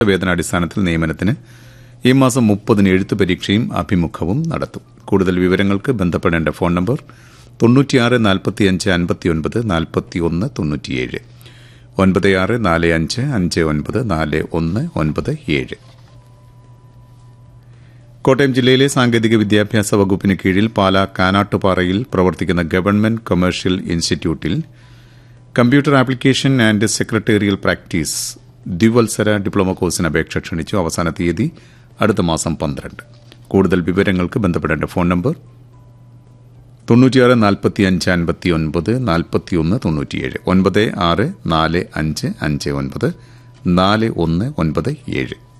വേതനാടിസ്ഥാനത്തിൽ നിയമനത്തിന് ഈ മാസം മുപ്പതിന് എഴുത്തു പരീക്ഷയും അഭിമുഖവും നടത്തും കൂടുതൽ വിവരങ്ങൾക്ക് ബന്ധപ്പെടേണ്ട ഫോൺ നമ്പർ തൊണ്ണൂറ്റിയാറ് നാൽപ്പത്തിയഞ്ച് അൻപത്തിയൊൻപത് നാൽപ്പത്തിയൊന്ന് തൊണ്ണൂറ്റിയേഴ് ഒൻപത് ആറ് നാല് അഞ്ച് അഞ്ച് ഒൻപത് നാല് ഒന്ന് ഒൻപത് ഏഴ് കോട്ടയം ജില്ലയിലെ സാങ്കേതിക വിദ്യാഭ്യാസ വകുപ്പിന് കീഴിൽ പാലാ കാനാട്ടുപാറയിൽ പ്രവർത്തിക്കുന്ന ഗവൺമെന്റ് കൊമേഴ്ഷ്യൽ ഇൻസ്റ്റിറ്റ്യൂട്ടിൽ computer application and secretarial practice ദ്വിവത്സര ഡിപ്ലോമ കോഴ്സിന് അപേക്ഷ ക്ഷണിച്ചു അവസാന തീയതി അടുത്ത മാസം പന്ത്രണ്ട് കൂടുതൽ വിവരങ്ങൾക്ക് ബന്ധപ്പെടേണ്ട ഫോൺ നമ്പർ തൊണ്ണൂറ്റിയാറ് നാൽപ്പത്തി അഞ്ച് അൻപത്തി ഒൻപത് നാൽപ്പത്തിയൊന്ന് തൊണ്ണൂറ്റിയേഴ് ഒൻപത് ആറ് നാല് അഞ്ച് അഞ്ച് ഒൻപത് നാല് ഒന്ന് ഒൻപത് ഏഴ്